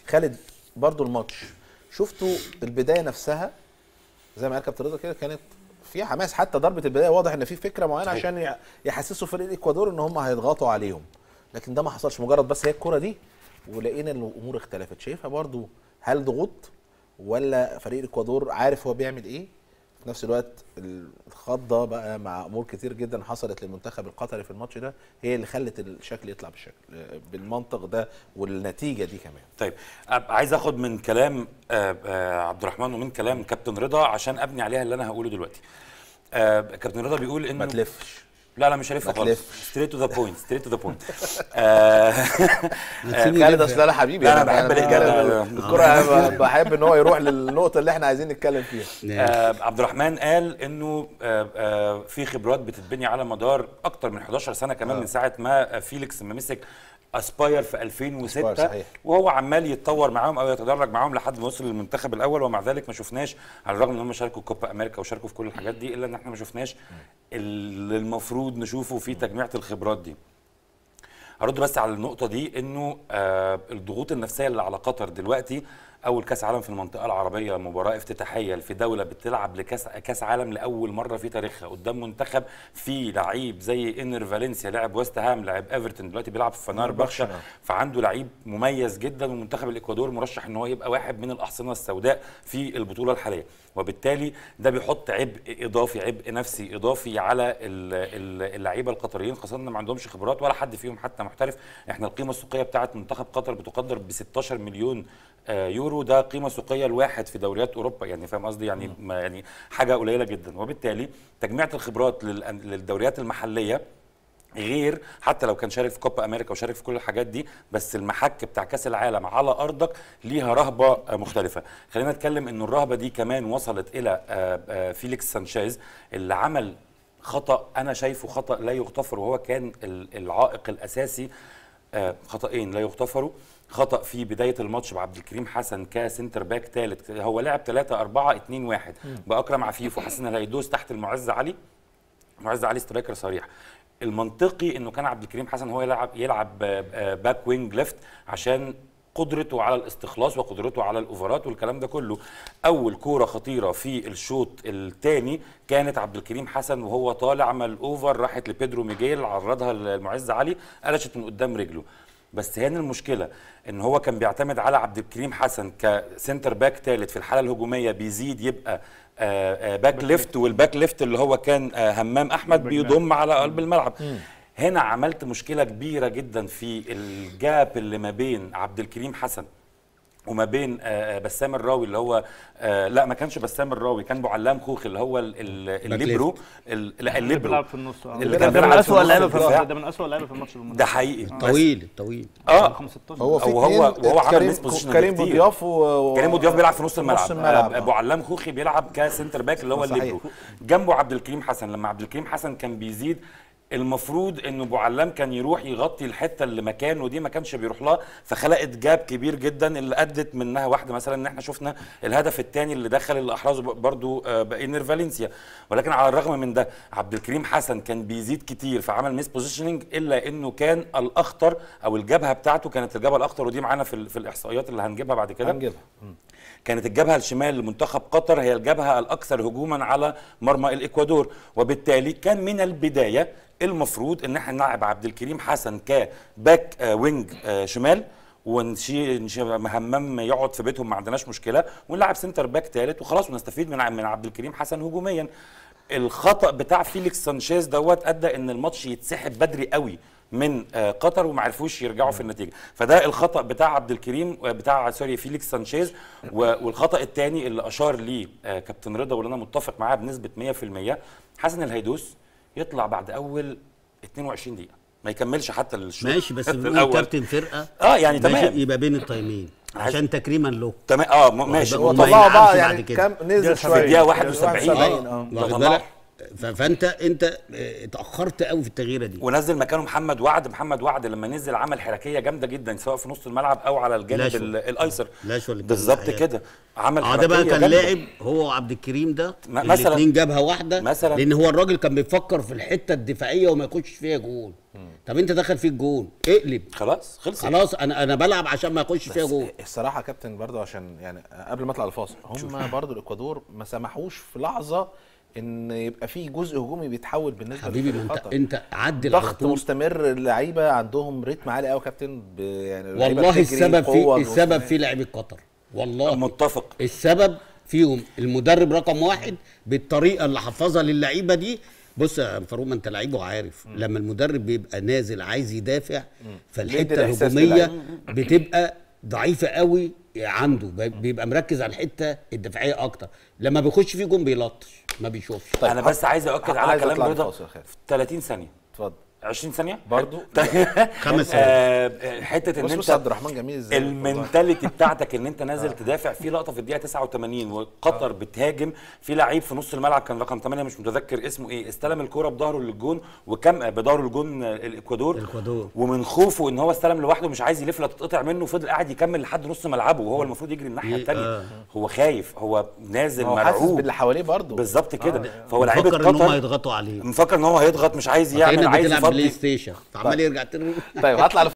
خالد برضو الماتش شفتوا البدايه نفسها زي ما قال كابتن رضا كده كانت فيها حماس حتى ضربه البدايه واضح ان في فكره معينه صحيح. عشان يع- يحسسوا فريق الاكوادور ان هم هيضغطوا عليهم لكن ده ما حصلش مجرد بس هي الكره دي ولقينا ان الامور اختلفت شايفها برضو هل ضغوط ولا فريق الاكوادور عارف هو بيعمل ايه في نفس الوقت الخضه بقى مع امور كتير جدا حصلت للمنتخب القطري في الماتش ده هي اللي خلت الشكل يطلع بالشكل بالمنطق ده والنتيجه دي كمان طيب أب- عايز اخد من كلام آه، آه، عبد الرحمن ومن كلام كابتن رضا عشان ابني عليها اللي انا هقوله دلوقتي آه، كابتن رضا بيقول انه ما تلفش لا لا مش هلف ما خالص تلفش. ستريت تو ذا بوينت ستريت تو ذا بوينت نسيني خالد ليه؟ اصل انا حبيبي لا، أنا يعني بحب بتكلم الإجابة. الكرة أنا بحب ان هو يروح للنقطه اللي احنا عايزين نتكلم فيها آه عبد الرحمن قال انه آه آه في خبرات بتتبني على مدار اكتر من 11 سنه كمان آه. من ساعه ما آه، فيليكس ما مسك اسباير في 2006 أسباير، صحيح. وهو عمال يتطور معاهم او يتدرج معاهم لحد ما وصل للمنتخب الاول ومع ذلك ما شفناش على الرغم ان هم شاركوا كوبا امريكا وشاركوا في كل الحاجات دي الا ان احنا ما شفناش اللي المفروض نشوفه في تجميعه الخبرات دي هرد بس على النقطة دي انه آه الضغوط النفسية اللي على قطر دلوقتي اول كاس عالم في المنطقة العربية مباراة افتتاحية في دولة بتلعب لكاس كاس عالم لاول مرة في تاريخها قدام منتخب فيه لعيب زي انر فالنسيا لاعب ويست هام لاعب ايفرتون دلوقتي بيلعب في فنار فنربخشة. بخشة فعنده لعيب مميز جدا ومنتخب الاكوادور مرشح ان هو يبقى واحد من الاحصنة السوداء في البطولة الحالية وبالتالي ده بيحط عبء اضافي عبء نفسي اضافي على ال- ال- اللعيبه القطريين خاصه ان ما عندهمش خبرات ولا حد فيهم حتى محترف احنا القيمه السوقيه بتاعه منتخب قطر بتقدر ب 16 مليون آه، يورو ده قيمه سوقيه الواحد في دوريات اوروبا يعني فاهم قصدي يعني ما يعني حاجه قليله جدا وبالتالي تجميعة الخبرات للأن- للدوريات المحليه غير حتى لو كان شارك في كوبا امريكا وشارك في كل الحاجات دي بس المحك بتاع كاس العالم على ارضك ليها رهبه آه، مختلفه خلينا نتكلم ان الرهبه دي كمان وصلت الى آه، آه، فيليكس سانشيز اللي عمل خطا انا شايفه خطا لا يغتفر وهو كان ال- العائق الاساسي آه، خطأين لا يغتفروا خطأ في بداية الماتش بعبد الكريم حسن كسنتر باك ثالث هو لعب 3 4 2 1 بأكرم عفيف وحسن الهيدوس تحت المعز علي معز علي سترايكر صريح المنطقي انه كان عبد الكريم حسن هو يلعب يلعب آه، آه، باك وينج ليفت عشان قدرته على الاستخلاص وقدرته على الاوفرات والكلام ده كله اول كوره خطيره في الشوط الثاني كانت عبد الكريم حسن وهو طالع عمل اوفر راحت لبيدرو ميجيل عرضها للمعز علي قلشت من قدام رجله بس هنا المشكله ان هو كان بيعتمد على عبد الكريم حسن كسنتر باك ثالث في الحاله الهجوميه بيزيد يبقى آه، آه، باك ليفت والباك ليفت اللي هو كان آه، همام احمد بيضم على قلب الملعب هنا عملت مشكله كبيره جدا في الجاب اللي ما بين عبد الكريم حسن وما بين آه، آه، بسام الراوي اللي هو آه، لا ما كانش بسام الراوي كان بعلام خوخ اللي هو ال- ال- الليبرو ال- لا اللي الليبرو بيلعب في النص آه. اللي ده كان ده من بيلعب في اسوء نص اللعيبه في الدفاع. الماتش ده من اسوء اللعيبه في الماتش ده حقيقي بس- طويل طويل اه رقم 16 هو في وهو- اتنين وهو عمل كريم ميس بوزيشن كريم كتير. بوضياف و... كريم ضياف بيلعب في نص الملعب, نص الملعب آه، ابو علام خوخي بيلعب كسنتر باك اللي هو صحيح. الليبرو جنبه عبد الكريم حسن لما عبد الكريم حسن كان بيزيد المفروض انه ابو علام كان يروح يغطي الحته اللي مكانه دي ما كانش بيروح لها فخلقت جاب كبير جدا اللي ادت منها واحده مثلا ان احنا شفنا الهدف الثاني اللي دخل اللي احرزه برضو آه، بانر فالنسيا ولكن على الرغم من ده عبد الكريم حسن كان بيزيد كتير فعمل ميس بوزيشننج الا انه كان الاخطر او الجبهه بتاعته كانت الجبهه الاخطر ودي معانا في, ال- في الاحصائيات اللي هنجيبها بعد كده هنجيبها كانت الجبهه الشمال لمنتخب قطر هي الجبهه الاكثر هجوما على مرمى الاكوادور وبالتالي كان من البدايه المفروض ان احنا نلعب عبد الكريم حسن كباك آه، وينج آه، شمال ونشي نشي- همام يقعد في بيتهم ما عندناش مشكله ونلعب سنتر باك ثالث وخلاص ونستفيد من ع- من عبد الكريم حسن هجوميا الخطا بتاع فيليكس سانشيز دوت ادى ان الماتش يتسحب بدري قوي من آه، قطر وما عرفوش يرجعوا في النتيجه فده الخطا بتاع عبد الكريم آه، بتاع سوري فيليكس سانشيز و- والخطا الثاني اللي اشار ليه آه، كابتن رضا واللي انا متفق معاه بنسبه 100% حسن الهيدوس يطلع بعد اول 22 دقيقه ما يكملش حتى الشوط ماشي بس بنقول الأول. كابتن فرقه اه يعني ماشي، تمام يبقى بين التايمين عشان تكريما له تمام اه م- ماشي بالك؟ هو وما طلعوا يلعبش بقى بعد يعني كده. كام نزل في شويه الدقيقه 71 اه ده واخد طلعه. بالك ف- فانت انت اه، اتاخرت قوي في التغييره دي ونزل مكانه محمد وعد محمد وعد لما نزل عمل حركيه جامده جدا سواء في نص الملعب او على الجانب لاشو. ال- الايسر لاشو اللي كان بالظبط الحقيقة. كده عمل اه ده بقى حركية كان جامدة. لاعب هو وعبد الكريم ده م- مثلاً- الاثنين جابها واحده مثلاً. لان هو الراجل كان بيفكر في الحته الدفاعيه وما يخش فيها جول طب انت دخل فيك جول اقلب خلاص خلص خلاص انا انا بلعب عشان ما يخش فيها جول الصراحه يا كابتن برضو عشان يعني قبل ما اطلع الفاصل هم برضو الاكوادور ما سمحوش في لحظه ان يبقى في جزء هجومي بيتحول بالنسبه حبيبي ما انت للخطر. انت عدل على ضغط طول مستمر اللعيبه عندهم ريتم عالي قوي يا كابتن ب- يعني اللعيبة والله بتجري السبب بقوة في السبب بوسط- في لعيبه قطر والله متفق السبب فيهم المدرب رقم واحد بالطريقه اللي حفظها للعيبه دي بص يا فاروق ما انت لعيب وعارف لما المدرب بيبقى نازل عايز يدافع بيدي فالحته الإحساس الهجوميه بتبقى ضعيفه قوي عنده بيبقى مركز على الحته الدفاعيه اكتر لما بيخش فيه جون بيلطش ما بيشوفش طيب، انا بس عايز اؤكد على عايز كلام أطلع رضا الفاصل يا خالد. في 30 ثانيه اتفضل 20 ثانيه برضو؟ خمس ثواني. آه حته ان بص انت بص عبد الرحمن جميل ازاي المنتاليتي بتاعتك ان انت نازل تدافع في لقطه في الدقيقه 89 وقطر بتهاجم في لعيب في نص الملعب كان رقم 8 مش متذكر اسمه ايه استلم الكره بظهره للجون وكم بظهره للجون الاكوادور الإكوادور. ومن خوفه ان هو استلم لوحده مش عايز يلف لا تتقطع منه فضل قاعد يكمل لحد نص ملعبه وهو المفروض يجري الناحيه ي- الثانيه آه. هو خايف هو نازل هو حاسس مرعوب باللي حواليه برضو بالظبط كده فهو لعيبه فكر ان هم قطر هيضغطوا عليه مفكر ان هو هيضغط مش عايز يعمل كانك عايز بتلعب بلاي يفضي ستيشن فعمال يرجع تاني طيب هطلع